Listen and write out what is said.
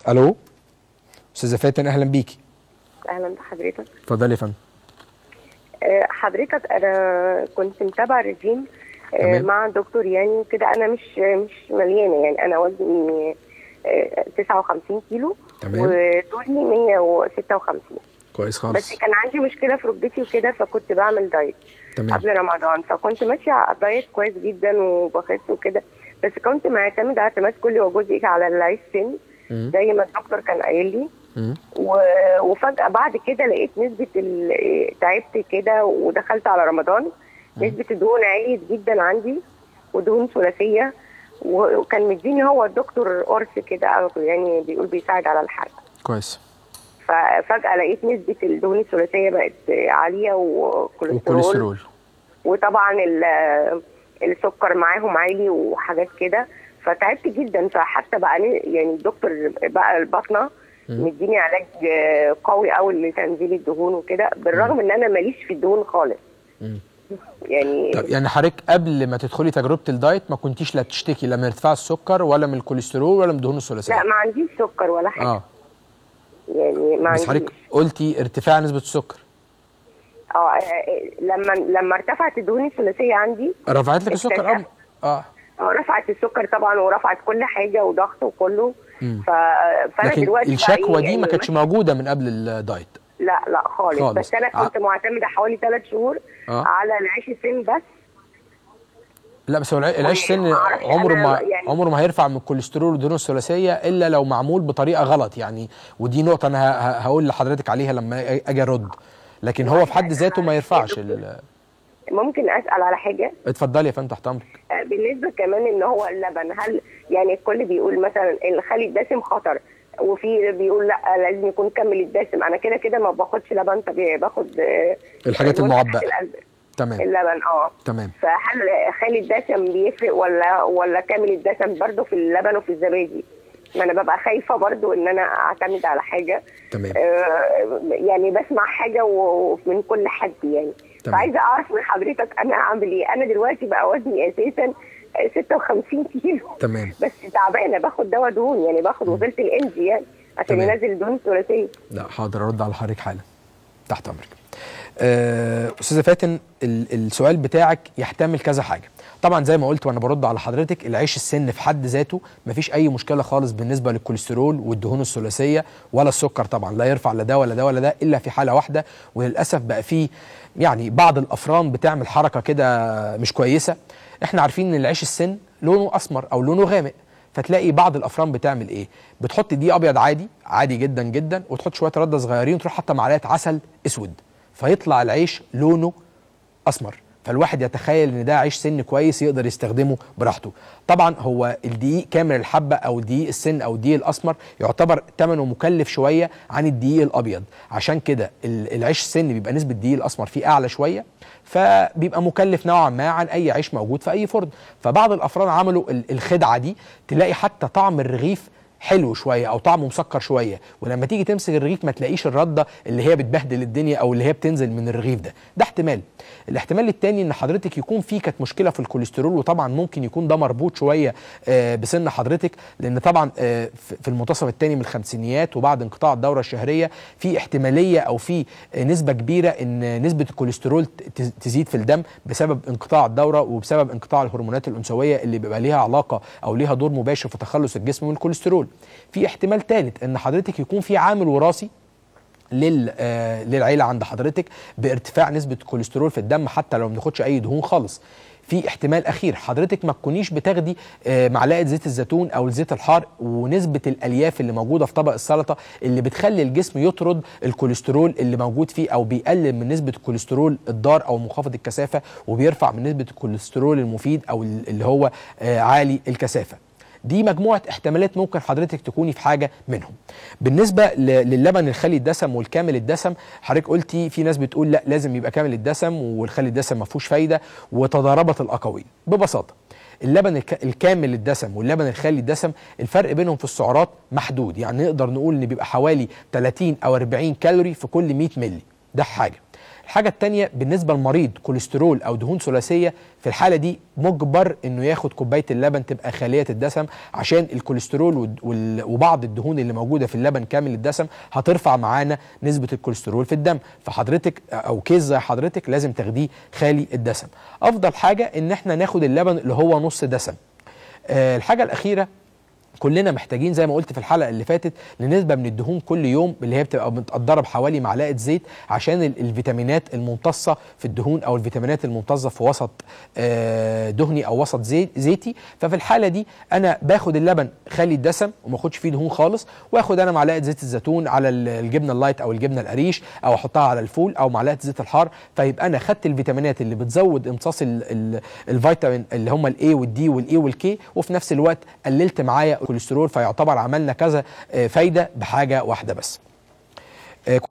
الو استاذه فاتن اهلا بيكي اهلا بحضرتك اتفضلي يا فندم آه، حضرتك انا كنت متابعه رجيم آه، تمام. مع دكتور يعني كده انا مش مش مليانه يعني انا وزني آه، 59 كيلو تمام. وطولي 156 كويس بس خالص كان عندي مشكله في ركبتي وكده فكنت بعمل دايت تمام قبل رمضان فكنت ماشيه على الدايت كويس جدا وبخس وكده بس كنت معتمده اعتماد كلي وجزئي على العيش سن مم. زي ما الدكتور كان قايل لي مم. و- وفجأة بعد كده لقيت نسبة ال- تعبت كده ودخلت على رمضان نسبة الدهون عليت جدا عندي ودهون ثلاثية و- وكان مديني هو الدكتور قرص كده أو يعني بيقول بيساعد على الحرق كويس ففجأة لقيت نسبة الدهون الثلاثية بقت عالية وكوليسترول وكوليسترول وطبعا ال- السكر معاهم عالي وحاجات كده فتعبت جدا فحتى بقى ن- يعني الدكتور بقى البطنه مديني علاج آه، قوي قوي لتنزيل الدهون وكده بالرغم ان انا ماليش في الدهون خالص مم. يعني طب يعني حضرتك قبل ما تدخلي تجربه الدايت ما كنتيش لا بتشتكي لا من ارتفاع السكر ولا من الكوليسترول ولا من الدهون الثلاثيه لا ما عنديش سكر ولا حاجه اه يعني ما بس عنديش حضرتك قلتي ارتفاع نسبه السكر اه آه، لما لما ارتفعت الدهون الثلاثيه عندي رفعت لك السكر اه اكتشفت. اه اه رفعت السكر طبعا ورفعت كل حاجه وضغط وكله مم. ف... فانا لكن دلوقتي بقى الشكوى إيه، دي يعني ما كانتش موجوده من قبل الدايت لا لا خالص, خالص. بس انا كنت ع- معتمده حوالي ثلاث شهور آه. على العيش السن بس لا بس هو الع- العيش يعني سن ما أعرفش عمره أنا ما يعني- عمره ما هيرفع من الكوليسترول والدهون الثلاثيه الا لو معمول بطريقه غلط يعني ودي نقطه انا ه- ه- هقول لحضرتك عليها لما أ- اجي ارد لكن هو في حد ذاته ما يرفعش ال- ممكن اسال على حاجه اتفضلي يا فندم تحت امرك آه، بالنسبه كمان ان هو اللبن هل يعني الكل بيقول مثلا الخلي الدسم خطر وفي بيقول لا لازم يكون كامل الدسم انا كده كده ما باخدش لبن طبيعي باخد آه، الحاجات منتج المعبأة. القلب. تمام اللبن اه تمام فهل خالي الدسم بيفرق ولا ولا كامل الدسم برضه في اللبن وفي الزبادي ما انا ببقى خايفه برضه ان انا اعتمد على حاجه تمام آه، يعني بسمع حاجه ومن كل حد يعني تمام. فعايزه اعرف من حضرتك انا اعمل ايه انا دلوقتي بقى وزني اساسا 56 كيلو تمام بس تعبانه باخد دواء دهون يعني باخد وظيفه الانجي يعني عشان تمام. ينزل الدهون الثلاثيه لا حاضر ارد على حضرتك حالا تحت امرك آه، استاذه فاتن ال- السؤال بتاعك يحتمل كذا حاجه طبعا زي ما قلت وانا برد على حضرتك العيش السن في حد ذاته مفيش اي مشكله خالص بالنسبه للكوليسترول والدهون الثلاثيه ولا السكر طبعا لا يرفع لا ده ولا ده ولا ده الا في حاله واحده وللاسف بقى فيه يعني بعض الافران بتعمل حركه كده مش كويسه احنا عارفين ان العيش السن لونه اسمر او لونه غامق فتلاقي بعض الافران بتعمل ايه بتحط دقيق ابيض عادي عادي جدا جدا وتحط شويه رده صغيرين وتروح حاطه معلقه عسل اسود فيطلع العيش لونه اسمر فالواحد يتخيل ان ده عيش سن كويس يقدر يستخدمه براحته طبعا هو الدقيق كامل الحبه او دقيق السن او الدقيق الاسمر يعتبر ثمنه مكلف شويه عن الدقيق الابيض عشان كده ال- العيش السن بيبقى نسبه الدقيق الاسمر فيه اعلى شويه فبيبقى مكلف نوعا ما عن اي عيش موجود في اي فرن فبعض الافران عملوا ال- الخدعه دي تلاقي حتى طعم الرغيف حلو شويه او طعمه مسكر شويه ولما تيجي تمسك الرغيف ما تلاقيش الرده اللي هي بتبهدل الدنيا او اللي هي بتنزل من الرغيف ده ده احتمال الاحتمال التاني ان حضرتك يكون في كانت مشكله في الكوليسترول وطبعا ممكن يكون ده مربوط شويه آه، بسن حضرتك لان طبعا آه، في في المنتصف الثاني من الخمسينيات وبعد انقطاع الدوره الشهريه في احتماليه او في آه، نسبه كبيره ان نسبه الكوليسترول ت- تزيد في الدم بسبب انقطاع الدوره وبسبب انقطاع الهرمونات الانثويه اللي بيبقى ليها علاقه او ليها دور مباشر في تخلص الجسم من الكوليسترول في احتمال ثالث ان حضرتك يكون في عامل وراثي لل آه للعيله عند حضرتك بارتفاع نسبه الكوليسترول في الدم حتى لو ما بناخدش اي دهون خالص في احتمال اخير حضرتك ما تكونيش بتاخدي آه معلقه زيت الزيتون او الزيت الحار ونسبه الالياف اللي موجوده في طبق السلطه اللي بتخلي الجسم يطرد الكوليسترول اللي موجود فيه او بيقلل من نسبه الكوليسترول الضار او منخفض الكثافه وبيرفع من نسبه الكوليسترول المفيد او اللي هو آه عالي الكثافه دي مجموعة احتمالات ممكن حضرتك تكوني في حاجة منهم بالنسبة ل- للبن الخالي الدسم والكامل الدسم حضرتك قلتي في ناس بتقول لا لازم يبقى كامل الدسم والخالي الدسم ما فيهوش فايدة وتضاربت الأقاويل ببساطة اللبن الك- الكامل الدسم واللبن الخالي الدسم الفرق بينهم في السعرات محدود يعني نقدر نقول ان بيبقى حوالي 30 او 40 كالوري في كل 100 ملي ده حاجة الحاجه الثانيه بالنسبه للمريض كوليسترول او دهون ثلاثيه في الحاله دي مجبر انه ياخد كوبايه اللبن تبقى خاليه الدسم عشان الكوليسترول وال- وال- وبعض الدهون اللي موجوده في اللبن كامل الدسم هترفع معانا نسبه الكوليسترول في الدم فحضرتك او كيس زي حضرتك لازم تاخديه خالي الدسم افضل حاجه ان احنا ناخد اللبن اللي هو نص دسم آه، الحاجه الاخيره كلنا محتاجين زي ما قلت في الحلقه اللي فاتت لنسبه من الدهون كل يوم اللي هي بتبقى متقدره بحوالي معلقه زيت عشان ال- الفيتامينات الممتصه في الدهون او الفيتامينات الممتصه في وسط آه، دهني او وسط زيت زيتي ففي الحاله دي انا باخد اللبن خالي الدسم وما اخدش فيه دهون خالص واخد انا معلقه زيت الزيتون على ال- الجبنه اللايت او الجبنه القريش او احطها على الفول او معلقه زيت الحار فيبقى انا خدت الفيتامينات اللي بتزود امتصاص ال- ال- الفيتامين اللي هم الاي والدي والاي والكي وفي نفس الوقت قللت معايا الكوليسترول فيعتبر عملنا كذا آه، فايده بحاجه واحده بس